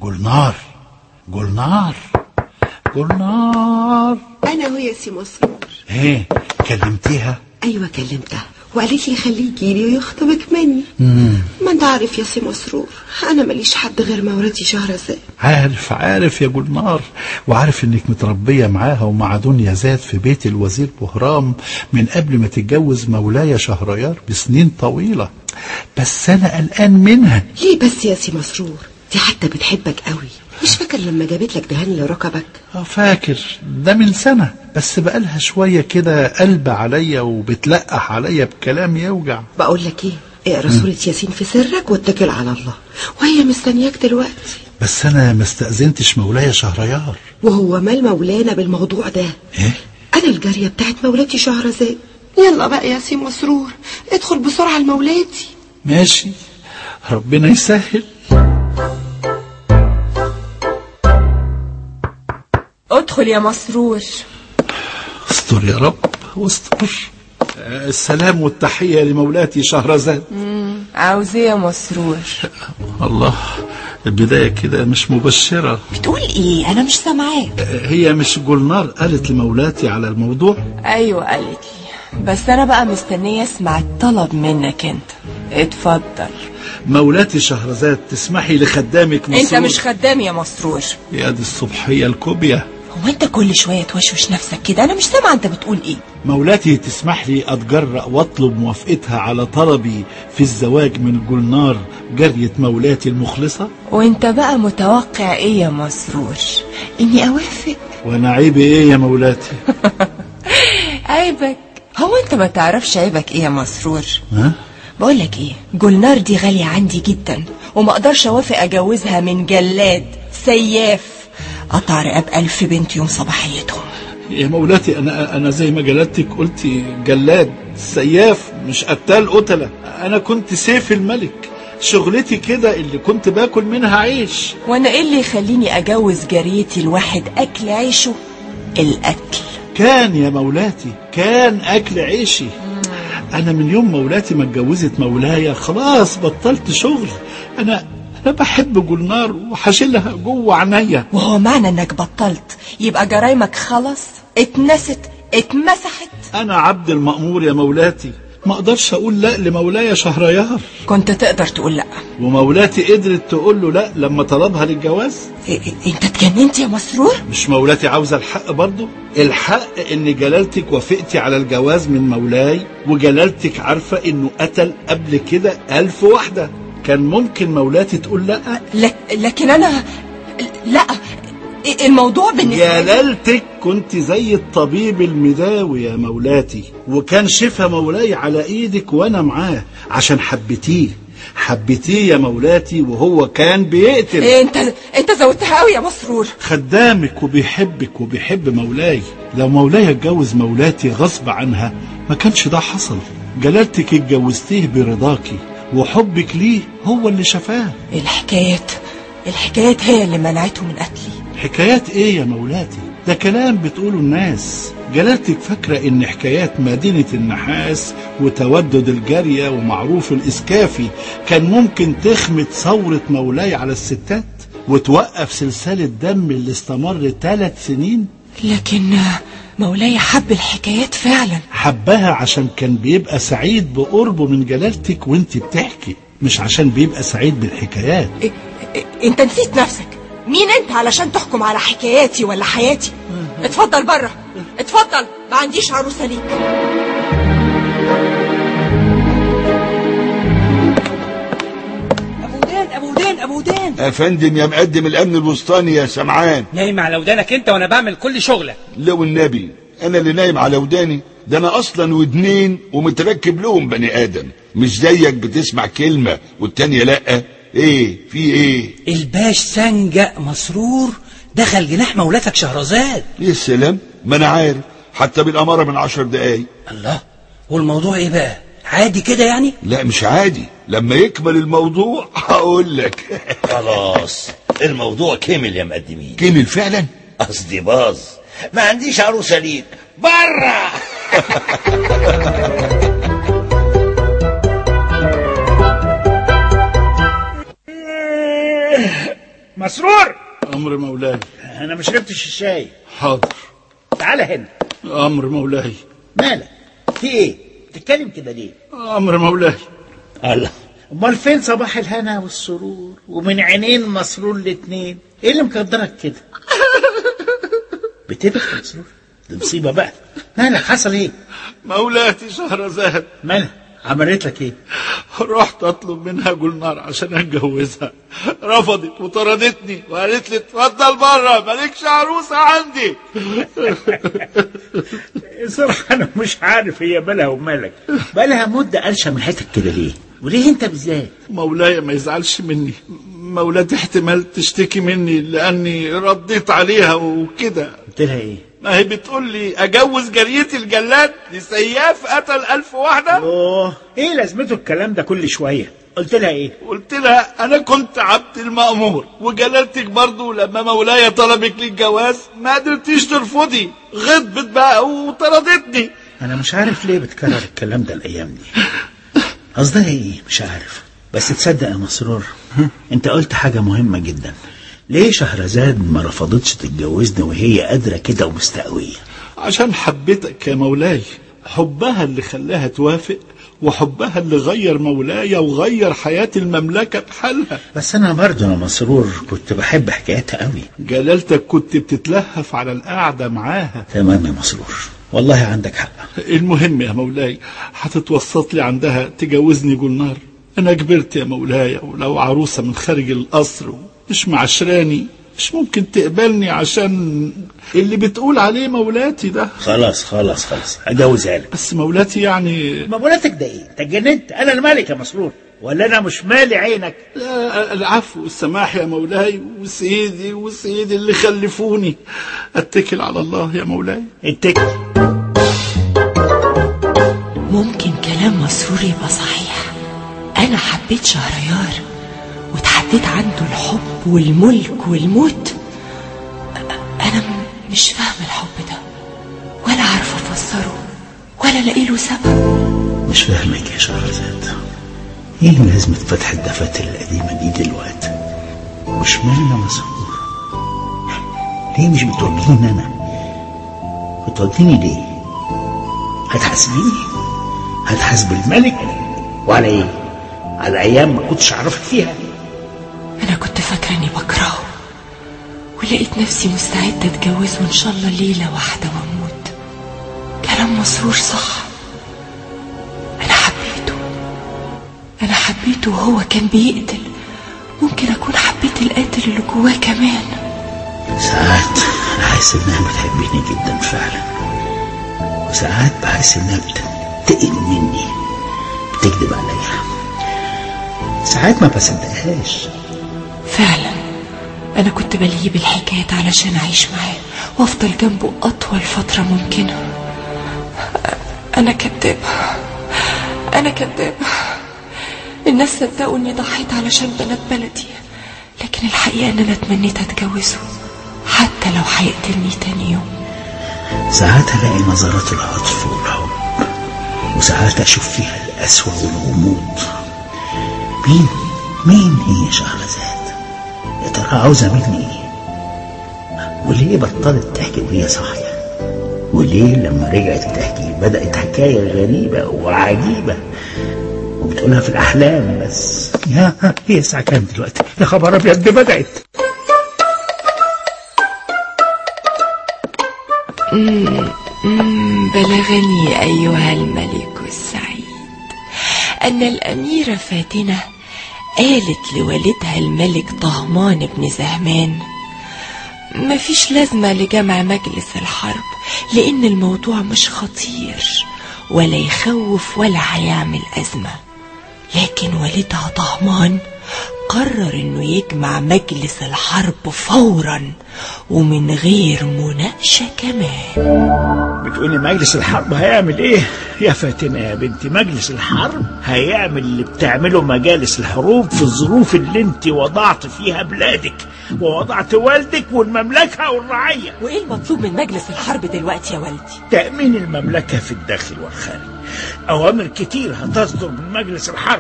جولنار جولنار جولنار انا هو يا سي مسرور ايه كلمتيها ايوه كلمتها وقالت لي خليه يجيلي ويخطبك مني ما انت عارف يا سي مسرور انا ماليش حد غير مولاتي شهرزاد عارف عارف يا جولنار وعارف انك متربية معاها ومع دنيا زاد في بيت الوزير بهرام من قبل ما تتجوز مولاي شهريار بسنين طويلة بس انا قلقان منها ليه بس يا سي مسرور دي حتى بتحبك قوي مش فاكر لما جابت لك دهان لركبك اه فاكر ده من سنة بس بقالها شوية كده قلب عليا وبتلقح عليا بكلام يوجع بقول لك ايه اقرا سورة ياسين في سرك واتكل على الله وهي مستنياك دلوقتي بس انا ما استأذنتش مولاي شهريار وهو مال مولانا بالموضوع ده ايه انا الجارية بتاعت مولاتي شهرزاد يلا بقى يا سي مسرور ادخل بسرعة لمولاتي ماشي ربنا يسهل ادخل يا مسرور استر يا رب واستر آه، السلام والتحية لمولاتي شهرزاد عاوز ايه يا مسرور الله البداية كده مش مبشرة بتقول ايه انا مش سامعاك آه، هي مش جولنار قالت لمولاتي على الموضوع ايوه قالت لي بس انا بقى مستنيه اسمع الطلب منك انت اتفضل مولاتي شهرزاد تسمحي لخدامك انت مسرور مش خدام يا مسرور يا دي الصبحية الكوبية هو انت كل شويه توشوش نفسك كده انا مش سامعه انت بتقول ايه مولاتي تسمح لي أتجرأ وأطلب موافقتها على طلبي في الزواج من جولنار جارية مولاتي المخلصة وانت بقى متوقع ايه يا مسرور اني اوافق وأنا عيبي إيه يا مولاتي عيبك هو انت ما تعرفش عيبك ايه يا مسرور ها؟ بقول لك ايه جولنار دي غالية عندي جدا وما اقدرش اوافق اجوزها من جلاد سياف قطع رقاب الف بنت يوم صباحيتهم يا مولاتي أنا أنا زي ما جلالتك قلتي جلاد سياف مش قتال قتلة أنا كنت سيف الملك شغلتي كده اللي كنت باكل منها عيش وانا ايه اللي يخليني اجوز جاريتي الواحد اكل عيشه الاكل كان يا مولاتي كان أكل عيشي أنا من يوم مولاتي ما اتجوزت مولاي خلاص بطلت شغل أنا أنا بحب جولنار وحاشلها جوه عينيا وهو معنى انك بطلت يبقى جرايمك خلاص اتنست اتمسحت أنا عبد المأمور يا مولاتي ما أقدرش أقول لا لمولاي شهريار كنت تقدر تقول لا ومولاتي قدرت تقول له لا لما طلبها للجواز إيه إيه انت اتجننت يا مسرور مش مولاتي عاوزة الحق برضه الحق ان جلالتك وافقتي على الجواز من مولاي وجلالتك عارفة انه قتل قبل كده ألف واحدة كان ممكن مولاتي تقول لا لك لكن انا لا إيه الموضوع بالنسبه لي جلالتك كنت زي الطبيب المداوي يا مولاتي وكان شفا مولاي على ايدك وانا معاه عشان حبيتيه حبيتيه يا مولاتي وهو كان بيقتل إيه انت انت زودتها قوي يا مسرور خدامك وبيحبك وبيحب مولاي لو مولاي اتجوز مولاتي غصب عنها ما كانش ده حصل جلالتك اتجوزتيه برضاكي وحبك ليه هو اللي شفاه الحكايات الحكايات هي اللي منعته من قتلي حكايات ايه يا مولاتي ده كلام بتقوله الناس جلالتك فاكرة ان حكايات مدينة النحاس وتودد الجارية ومعروف الاسكافي كان ممكن تخمد ثورة مولاي على الستات وتوقف سلسلة دم اللي استمر ثلاث سنين لكن مولاي حب الحكايات فعلا حبها عشان كان بيبقى سعيد بقربه من جلالتك وانت بتحكي مش عشان بيبقى سعيد بالحكايات إيه إيه انت نسيت نفسك مين انت علشان تحكم على حكاياتي ولا حياتي اتفضل بره اتفضل ما عنديش عروسه ليك ابو دين ابو دين ابو دين افندم يا مقدم الامن الوسطاني يا سمعان نايم على ودانك انت وانا بعمل كل شغلك لو النبي انا اللي نايم على وداني ده انا اصلا ودنين ومتركب لهم بني ادم مش زيك بتسمع كلمة والتانية لا ايه في ايه الباش سنجق مسرور دخل جناح مولاتك شهرزاد يا سلام ما انا عارف حتى بالامارة من عشر دقايق الله والموضوع ايه بقى عادي كده يعني لا مش عادي لما يكمل الموضوع هقول لك خلاص الموضوع كمل يا مقدمين كمل فعلا قصدي باظ ما عنديش عروسه ليك بره مسرور امر مولاي انا ما شربتش الشاي حاضر تعال هنا امر مولاي مالك في ايه بتتكلم كده ليه امر مولاي الله امال فين صباح الهنا والسرور ومن عينين مسرور الاتنين ايه اللي مقدرك كده بتبكي يا مسرور دي مصيبه بقى مالك حصل ايه مولاتي شهرزاد مالك عملت لك ايه رحت اطلب منها جولنار عشان اتجوزها رفضت وطردتني وقالت لي اتفضل بره مالكش عروسه عندي صراحة أنا مش عارف هي بالها ومالك بالها مدة قلشة من حياتك كده ليه وليه أنت بالذات مولاي ما يزعلش مني مولاتي احتمال تشتكي مني لاني رديت عليها وكده قلت لها إيه ما هي بتقول لي اجوز جريتي الجلاد لسياف قتل الف واحده أوه إيه لازمته الكلام ده كل شوية قلت لها إيه قلت لها انا كنت عبد المأمور وجلالتك برضو لما مولاي طلبك للجواز ما قدرتيش ترفضي غضبت بقى وطردتني أنا مش عارف ليه بتكرر الكلام ده الأيام دي قصدها إيه مش عارف بس تصدق يا مسرور أنت قلت حاجة مهمة جدا ليه شهرزاد ما رفضتش تتجوزني وهي قادرة كده ومستقوية عشان حبيتك يا مولاي حبها اللي خلاها توافق وحبها اللي غير مولاي وغير حياة المملكة بحالها بس أنا برضه يا مسرور كنت بحب حكايتها قوي جلالتك كنت بتتلهف على القعدة معاها تمام يا مسرور والله عندك حق المهم يا مولاي هتتوسط لي عندها تجوزني جولنار انا كبرت يا مولاي ولو عروسة من خارج القصر مش معشراني مش ممكن تقبلني عشان اللي بتقول عليه مولاتي ده خلاص خلاص خلاص هجوزها لك بس مولاتي يعني مولاتك ده ايه؟ انت اتجننت؟ انا الملك يا مسرور ولا انا مش مالي عينك؟ لا، العفو والسماح يا مولاي وسيدي وسيدي اللي خلفوني اتكل على الله يا مولاي اتكل ممكن كلام مسرور يبقى صحيح انا حبيت شهريار وتحديت عنده الحب والملك والموت أ- انا م- مش فاهمه الحب ده ولا عارفه افسره ولا الاقي له سبب مش فاهمك يا شهرزاد ايه لازمة فتح الدفاتر القديمة دي دلوقتي وش مالنا مسرور ليه مش بتوديني انا بتوديني ليه هتحاسبيني هتحاسب الملك وعلى ايه على ايام ما كنتش اعرفك فيها انا كنت فاكره اني بكرهه ولقيت نفسي مستعده اتجوزه ان شاء الله ليله واحده واموت كلام مسرور صح انا حبيته انا حبيته وهو كان بيقتل ممكن اكون حبيت القاتل اللي جواه كمان ساعات بحس انها بتحبني جدا فعلا وساعات بحس انها بتنتقم مني بتكذب عليا ساعات ما بصدقهاش فعلا انا كنت بلهيه بالحكايات علشان اعيش معاه وافضل جنبه اطول فتره ممكنه انا كدابه انا كدابه الناس صدقوا اني ضحيت علشان بنات بلدي لكن الحقيقه ان انا تمنيت اتجوزه حتى لو هيقتلني تاني يوم ساعات الاقي نظرات العطف والحب وساعات اشوف فيها القسوه والغموض مين مين هي شهرزاد يا ترى عاوزه مني ايه وليه بطلت تحكي وهي صاحيه وليه لما رجعت تحكي بدأت حكاية غريبة وعجيبة وبتقولها في الأحلام بس يا هي الساعة كام دلوقتي يا خبر أبيض دي بدأت بلغني أيها الملك السعيد أن الأميرة فاتنة قالت لوالدها الملك طهمان بن زهمان مفيش لازمة لجمع مجلس الحرب لأن الموضوع مش خطير ولا يخوف ولا هيعمل أزمة لكن والدها طهمان قرر انه يجمع مجلس الحرب فورا ومن غير مناقشة كمان بتقولي مجلس الحرب هيعمل ايه يا فاتنة يا بنتي مجلس الحرب هيعمل اللي بتعمله مجالس الحروب في الظروف اللي انت وضعت فيها بلادك ووضعت والدك والمملكة والرعية وايه المطلوب من مجلس الحرب دلوقتي يا والدي تأمين المملكة في الداخل والخارج أوامر كتير هتصدر من مجلس الحرب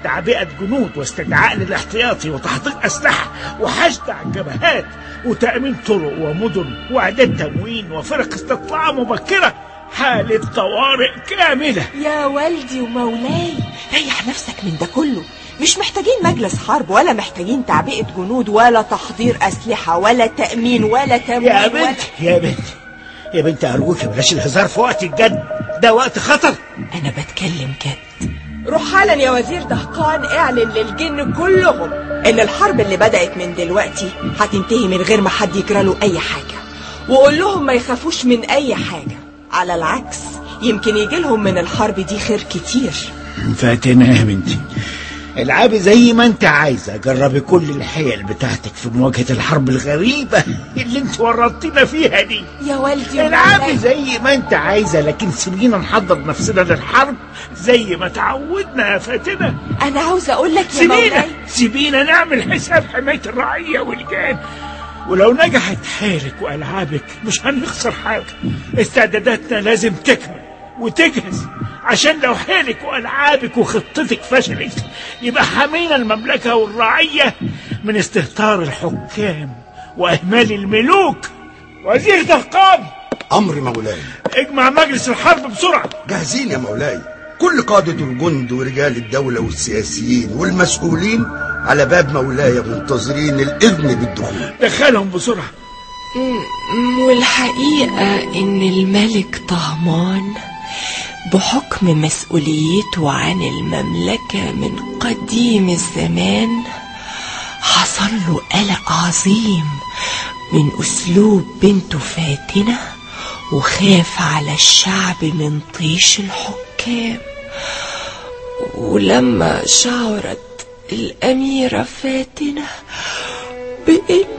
تعبئة جنود واستدعاء للاحتياطي وتحقيق أسلحة وحشد على الجبهات وتأمين طرق ومدن وإعداد تموين وفرق استطلاع مبكرة حالة طوارئ كاملة يا والدي ومولاي ريح نفسك من ده كله مش محتاجين مجلس حرب ولا محتاجين تعبئة جنود ولا تحضير أسلحة ولا تأمين ولا تموين يا ولا... بنت يا بنت يا بنت أرجوك بلاش الهزار في وقت الجد ده وقت خطر أنا بتكلم جد روح حالا يا وزير دهقان اعلن للجن كلهم ان الحرب اللي بدأت من دلوقتي هتنتهي من غير ما حد يجرى له اي حاجة وقول لهم ما يخافوش من اي حاجة على العكس يمكن يجي لهم من الحرب دي خير كتير فاتنة يا بنتي العبي زي ما انت عايزة جربي كل الحيل بتاعتك في مواجهة الحرب الغريبة اللي انت ورطتينا فيها دي يا والدي العبي ومولاي. زي ما انت عايزة لكن سيبينا نحضر نفسنا للحرب زي ما تعودنا يا فاتنة انا عاوز اقول لك يا سيبينا مولاي سيبينا نعمل حساب حماية الرعية والجان ولو نجحت حيلك وألعابك مش هنخسر حاجة استعداداتنا لازم تكمل وتجهز عشان لو حيلك وألعابك وخطتك فشلت يبقى حمينا المملكة والرعية من استهتار الحكام وإهمال الملوك وزير دهقان أمر مولاي اجمع مجلس الحرب بسرعة جاهزين يا مولاي كل قادة الجند ورجال الدولة والسياسيين والمسؤولين على باب مولاي منتظرين الإذن بالدخول دخلهم بسرعة م- والحقيقة إن الملك طهمان بحكم مسؤوليته عن المملكة من قديم الزمان حصل له قلق عظيم من أسلوب بنته فاتنة وخاف على الشعب من طيش الحكام ولما شعرت الأميرة فاتنة بإن